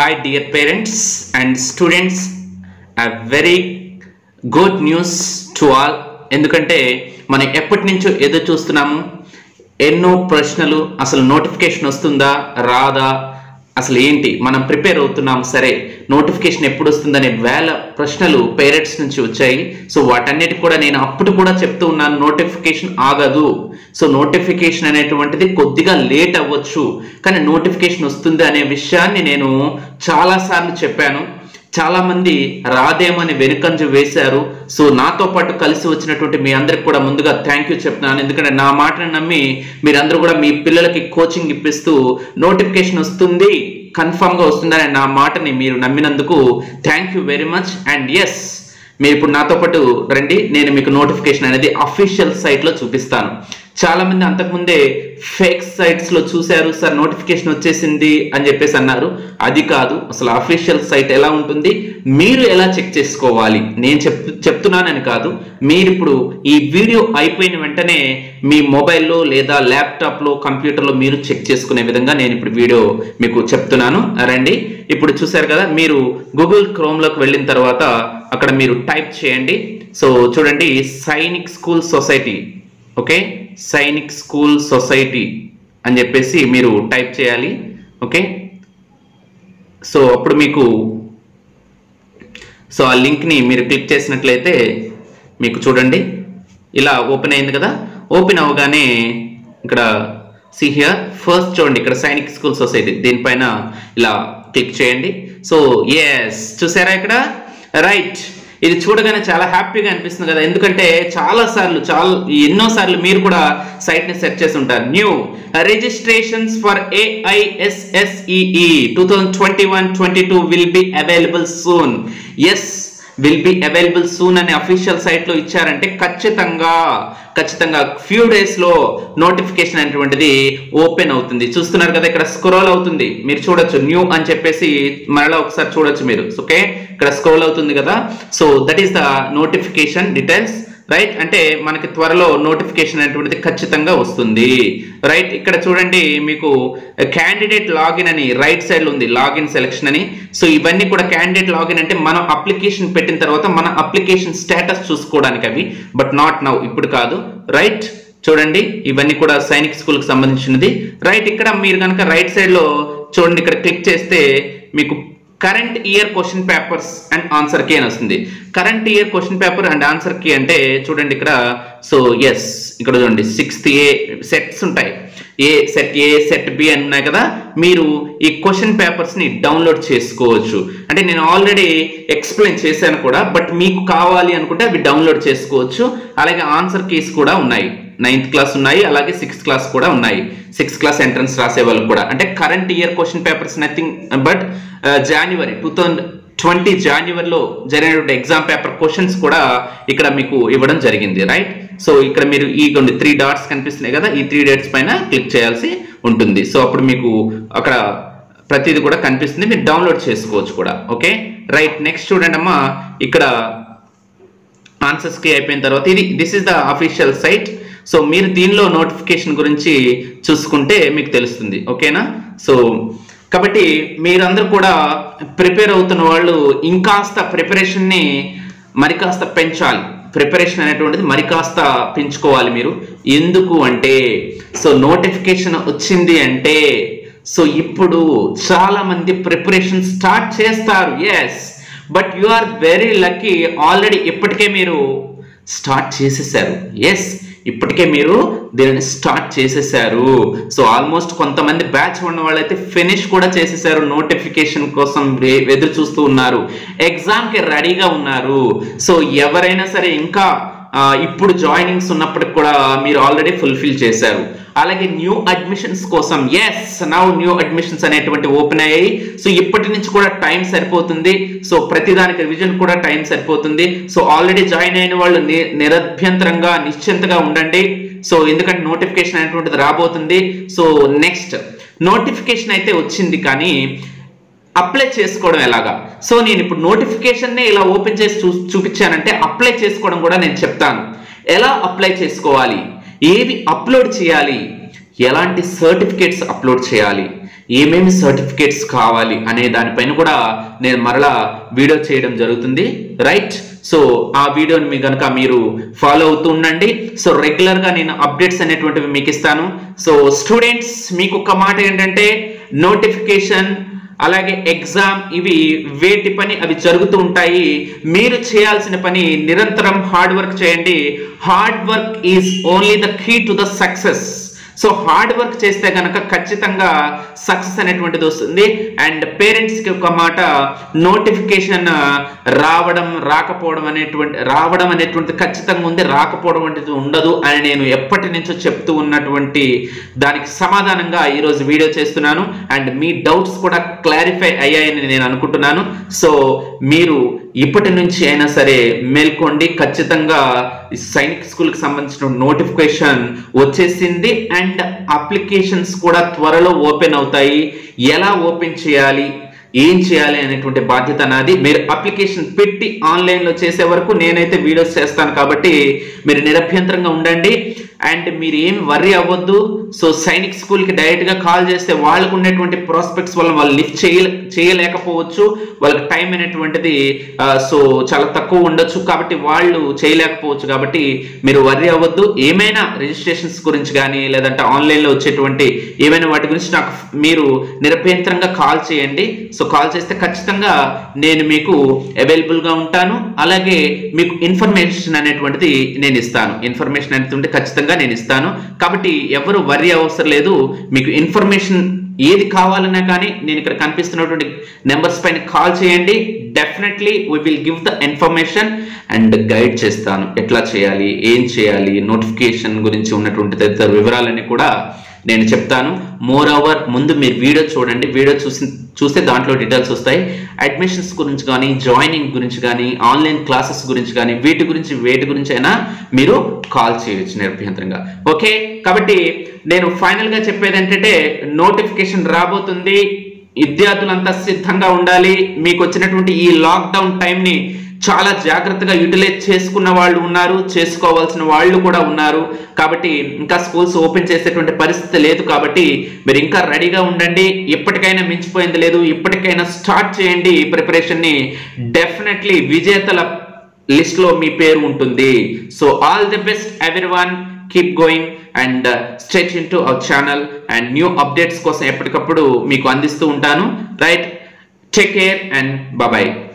Hi, dear parents and students. A very good news to all ఎందుకంటే మనం ఎప్పటి నుంచో ఎదురు చూస్తున్నాము ఎన్నో ప్రశ్నలు అసలు నోటిఫికేషన్ వస్తుందా రాదా అసలు ఏంటి మనం ప్రిపేర్ అవుతున్నాం సరే నోటిఫికేషన్ ఎప్పుడు వస్తుందనే వేల ప్రశ్నలు పేరెంట్స్ నుంచి వచ్చాయి సో వాటన్నిటి కూడా నేను అప్పుడు కూడా చెప్తూ ఉన్నాను నోటిఫికేషన్ ఆగదు సో నోటిఫికేషన్ అనేటువంటిది కొద్దిగా లేట్ అవ్వచ్చు కానీ నోటిఫికేషన్ వస్తుంది అనే విషయాన్ని నేను చాలాసార్లు చెప్పాను చాలా మంది రాదేమని వెనుకంజ వేశారు సో నాతో పాటు కలిసి వచ్చినటువంటి మీ అందరికి కూడా ముందుగా థ్యాంక్ యూ చెప్తున్నాను ఎందుకంటే నా మాటను నమ్మి మీరందరూ కూడా మీ పిల్లలకి కోచింగ్ ఇప్పిస్తూ నోటిఫికేషన్ వస్తుంది కన్ఫామ్ గా వస్తుందని నా మాటని మీరు నమ్మినందుకు thank you very much and yes మీరు ఇప్పుడు నాతో పాటు రండి నేను మీకు నోటిఫికేషన్ అనేది అఫీషియల్ సైట్ లో చూపిస్తాను చాలా మంది అంతకుముందే ఫేక్ సైట్స్ లో చూశారు సార్ నోటిఫికేషన్ వచ్చేసింది అని చెప్పేసి అన్నారు అది కాదు అసలు అఫీషియల్ సైట్ ఎలా ఉంటుంది మీరు ఎలా చెక్ చేసుకోవాలి నేను చెప్ చెప్తున్నానని కాదు మీరు ఇప్పుడు ఈ వీడియో అయిపోయిన వెంటనే మీ మొబైల్లో లేదా ల్యాప్టాప్లో కంప్యూటర్లో మీరు చెక్ చేసుకునే విధంగా నేను ఇప్పుడు వీడియో మీకు చెప్తున్నాను రండి ఇప్పుడు చూశారు కదా మీరు గూగుల్ క్రోమ్లోకి వెళ్ళిన తర్వాత అక్కడ మీరు టైప్ చేయండి సో చూడండి Sainik school society okay Sainik school society అని చెప్పేసి మీరు టైప్ చేయాలి ఓకే సో అప్పుడు మీకు సో ఆ లింక్ని మీరు క్లిక్ చేసినట్లయితే మీకు చూడండి ఇలా ఓపెన్ అయింది కదా ఓపెన్ అవగానే ఇక్కడ సి హియర్ ఫస్ట్ చూడండి ఇక్కడ సైనిక్ స్కూల్ సొసైటీ దీనిపైన ఇలా క్లిక్ చేయండి సో ఎస్ చూసారా ఇక్కడ రైట్ ఇది చూడగానే చాలా హ్యాపీగా అనిపిస్తుంది కదా ఎందుకంటే చాలా సార్లు చాలా ఎన్నో సార్లు మీరు కూడా సైట్ ని సెర్చ్ చేసి ఉంటారు new registrations for AISSEE two thousand twenty one twenty two will be available soon yes will be available soon అనే అఫీషియల్ సైట్ లో ఇచ్చారంటే ఖచ్చితంగా ఖచ్చితంగా ఫ్యూ డేస్ లో నోటిఫికేషన్ అనేటువంటిది ఓపెన్ అవుతుంది చూస్తున్నారు కదా ఇక్కడ స్క్రోల్ అవుతుంది మీరు చూడొచ్చు న్యూ అని చెప్పేసి మరలా ఒకసారి చూడొచ్చు మీరు ఓకే ఇక్కడ స్క్రోల్ అవుతుంది కదా so that is the notification details right అంటే మనకి త్వరలో నోటిఫికేషన్ అనేటువంటిది ఖచ్చితంగా వస్తుంది రైట్ ఇక్కడ చూడండి మీకు క్యాండిడేట్ లాగిన్ అని రైట్ సైడ్ లో ఉంది లాగిన్ సెలెక్షన్ అని సో ఇవన్నీ కూడా క్యాండిడేట్ లాగిన్ అంటే మనం అప్లికేషన్ పెట్టిన తర్వాత మన అప్లికేషన్ స్టేటస్ చూసుకోవడానికి అవి బట్ నాట్ నౌ ఇప్పుడు కాదు రైట్ చూడండి ఇవన్నీ కూడా సైనిక్ స్కూల్ కి సంబంధించినది రైట్ ఇక్కడ మీరు కనుక రైట్ సైడ్ లో చూడండి ఇక్కడ క్లిక్ చేస్తే మీకు current year question papers and answer key అని వస్తుంది current year question paper and answer key అంటే చూడండి ఇక్కడ సో ఎస్ ఇక్కడ చూడండి సిక్స్త్ ఏ సెట్స్ ఉంటాయి A set A set B అని ఉన్నాయి కదా మీరు ఈ క్వశ్చన్ పేపర్స్ ని డౌన్లోడ్ చేసుకోవచ్చు అంటే నేను ఆల్రెడీ ఎక్స్ప్లెయిన్ చేశాను కూడా బట్ మీకు కావాలి అనుకుంటే అవి డౌన్లోడ్ చేసుకోవచ్చు అలాగే ఆన్సర్ కీస్ కూడా ఉన్నాయి నైన్త్ క్లాస్ ఉన్నాయి అలాగే సిక్స్త్ క్లాస్ కూడా ఉన్నాయి సిక్స్త్ క్లాస్ ఎంట్రన్స్ రాసే వాళ్ళు కూడా అంటే current year question papers nothing but January two thousand twenty జనవరిలో జరిగినటువంటి ఎగ్జామ్ పేపర్ క్వశ్చన్స్ కూడా ఇక్కడ మీకు ఇవ్వడం జరిగింది రైట్ సో ఇక్కడ మీరు ఈ కొన్ని త్రీ డాట్స్ కనిపిస్తున్నాయి కదా ఈ త్రీ డేట్స్ పైన క్లిక్ చేయాల్సి ఉంటుంది సో అప్పుడు మీకు అక్కడ ప్రతిదీ కూడా కనిపిస్తుంది మీరు డౌన్లోడ్ చేసుకోవచ్చు కూడా ఓకే రైట్ నెక్స్ట్ చూడండి అమ్మా ఇక్కడ ఆన్సర్స్ కి అయిపోయిన తర్వాత ఇది this is the official site so మీరు దీనిలో నోటిఫికేషన్ గురించి చూసుకుంటే మీకు తెలుస్తుంది ఓకేనా సో కాబట్టి మీరందరూ కూడా ప్రిపేర్ అవుతున్న వాళ్ళు ఇంకాస్త ప్రిపరేషన్ని మరి కాస్త పెంచాలి ప్రిపరేషన్ అనేటువంటిది మరి కాస్త పెంచుకోవాలి మీరు ఎందుకు అంటే సో నోటిఫికేషన్ వచ్చింది అంటే సో ఇప్పుడు చాలా మంది ప్రిపరేషన్ స్టార్ట్ చేస్తారు yes but you are very lucky already ఇప్పటికే మీరు స్టార్ట్ చేసేసారు ఎస్ ఇప్పటికే మీరు దీనిని స్టార్ట్ చేసేసారు సో ఆల్మోస్ట్ కొంతమంది బ్యాచ్ ఉన్న వాళ్ళైతే ఫినిష్ కూడా చేసేసారు నోటిఫికేషన్ కోసం వే- ఎదురు చూస్తూ ఉన్నారు ఎగ్జామ్కి రెడీగా ఉన్నారు సో ఎవరైనా సరే ఇంకా ఆ, ఇప్పుడు జాయినింగ్స్ ఉన్నప్పటికి కూడా మీరు ఆల్రెడీ ఫుల్ఫిల్ చేశారు అలాగే న్యూ అడ్మిషన్స్ కోసం ఎస్ నౌ న్యూ అడ్మిషన్స్ అనేటువంటి ఓపెన్ అయ్యాయి సో ఇప్పటి నుంచి కూడా టైం సరిపోతుంది సో ప్రతిదానికి రివిజన్ కూడా టైం సరిపోతుంది సో ఆల్రెడీ జాయిన్ అయిన వాళ్ళు ని- నిరభ్యంతరంగా నిశ్చింతగా ఉండండి సో ఎందుకంటే నోటిఫికేషన్ అనేటువంటిది రాబోతుంది సో నెక్స్ట్ నోటిఫికేషన్ అయితే వచ్చింది కానీ అప్లై చేసుకోవడం ఎలాగా సో నేను ఇప్పుడు నోటిఫికేషన్నే ఇలా ఓపెన్ చేసి చూ చూపించానంటే అప్లై చేసుకోవడం కూడా నేను చెప్తాను ఎలా అప్లై చేసుకోవాలి ఏవి అప్లోడ్ చేయాలి ఎలాంటి సర్టిఫికేట్స్ అప్లోడ్ చేయాలి ఏమేమి సర్టిఫికేట్స్ కావాలి అనే దానిపైన కూడా నేను మరలా వీడియో చేయడం జరుగుతుంది రైట్ సో ఆ వీడియోని మీ కనుక మీరు ఫాలో అవుతూ ఉండండి సో రెగ్యులర్ గా నేను అప్డేట్స్ అనేటువంటివి మీకు ఇస్తాను సో స్టూడెంట్స్ మీకు ఒక మాట ఏంటంటే నోటిఫికేషన్ అలాగే ఎగ్జామ్ ఇవి వేటి పని అవి జరుగుతూ ఉంటాయి మీరు చేయాల్సిన పని నిరంతరం హార్డ్ వర్క్ చేయండి hard work is only the key to the success so hard work చేస్తే కనుక ఖచ్చితంగా సక్సెస్ అనేటువంటిది వస్తుంది అండ్ పేరెంట్స్కి ఒక మాట నోటిఫికేషన్ రావడం రాకపోవడం అనేటువంటి రావడం అనేటువంటిది ఖచ్చితంగా ఉంది రాకపోవడం అనేది ఉండదు అని నేను ఎప్పటి నుంచో చెప్తూ ఉన్నటువంటి దానికి సమాధానంగా ఈరోజు వీడియో చేస్తున్నాను అండ్ మీ డౌట్స్ కూడా క్లారిఫై అయ్యాయని నేను అనుకుంటున్నాను సో మీరు ఇప్పటి నుంచి అయినా సరే మేల్కోండి ఖచ్చితంగా ఈ సైనిక్ స్కూల్కి సంబంధించిన నోటిఫికేషన్ వచ్చేసింది అండ్ అప్లికేషన్స్ కూడా త్వరలో ఓపెన్ అవుతాయి ఎలా ఓపెన్ చేయాలి ఏం చేయాలి అనేటువంటి బాధ్యత నాది మీరు అప్లికేషన్ పెట్టి ఆన్లైన్లో చేసే వరకు నేనైతే వీడియోస్ చేస్తాను కాబట్టి మీరు నిరభ్యంతరంగా ఉండండి అండ్ మీరు ఏమి వర్రీ అవ్వద్దు సో సైనిక్ స్కూల్కి డైరెక్ట్గా కాల్ చేస్తే వాళ్ళకు ఉండేటువంటి ప్రాస్పెక్ట్స్ వల్ల వాళ్ళు లిఫ్ట్ చేయ చేయలేకపోవచ్చు వాళ్ళకి టైం అనేటువంటిది ఆ, సో చాలా తక్కువ ఉండొచ్చు కాబట్టి వాళ్ళు చేయలేకపోవచ్చు కాబట్టి మీరు వర్రీ అవ్వద్దు ఏమైనా రిజిస్ట్రేషన్స్ గురించి కానీ లేదంటే ఆన్లైన్లో వచ్చేటువంటి ఏమైనా వాటి గురించి నాకు మీరు నిరభ్యంతరంగా కాల్ చేయండి సో కాల్ చేస్తే ఖచ్చితంగా నేను మీకు అవైలబుల్గా ఉంటాను అలాగే మీకు ఇన్ఫర్మేషన్ అనేటువంటిది నేను ఇస్తాను ఇన్ఫర్మేషన్ అనేటువంటి ఖచ్చితంగా నేను ఇస్తాను కాబట్టి ఎవరు వరి అవసరం లేదు మీకు ఇన్ఫర్మేషన్ ఏది కావాలన్నా కానీ నేను ఇక్కడ కనిపిస్తున్నటువంటి నెంబర్స్ పైన కాల్ చేయండి definitely we will give the information and guide చేస్తాను ఎట్లా చేయాలి ఏం చేయాలి నోటిఫికేషన్ గురించి ఉన్నటువంటి తదితర వివరాలన్నీ కూడా నేను చెప్తాను మోర్ ఓవర్ ముందు మీరు వీడియో చూడండి వీడియో చూసి చూస్తే దాంట్లో డీటెయిల్స్ వస్తాయి అడ్మిషన్స్ గురించి కానీ జాయినింగ్ గురించి కానీ ఆన్లైన్ క్లాసెస్ గురించి కానీ వీటి గురించి వేటి గురించి అయినా మీరు కాల్ చేయొచ్చు నిర్భ్యంతరంగా ఓకే కాబట్టి నేను ఫైనల్ గా చెప్పేది ఏంటంటే నోటిఫికేషన్ రాబోతుంది విద్యార్థులంతా సిద్ధంగా ఉండాలి మీకు వచ్చినటువంటి ఈ లాక్డౌన్ టైంని చాలా జాగ్రత్తగా యూటిలైజ్ చేసుకున్న వాళ్ళు ఉన్నారు చేసుకోవాల్సిన వాళ్ళు కూడా ఉన్నారు కాబట్టి ఇంకా స్కూల్స్ ఓపెన్ చేసేటువంటి పరిస్థితి లేదు కాబట్టి మీరు ఇంకా రెడీగా ఉండండి ఎప్పటికైనా మించిపోయింది లేదు ఇప్పటికైనా స్టార్ట్ చేయండి ఈ ప్రిపరేషన్ని డెఫినెట్లీ విజేతల లిస్ట్ లో మీ పేరు ఉంటుంది so all the best every one keep going and state in to our channel and new updates కోసం ఎప్పటికప్పుడు మీకు అందిస్తూ ఉంటాను right take care and bye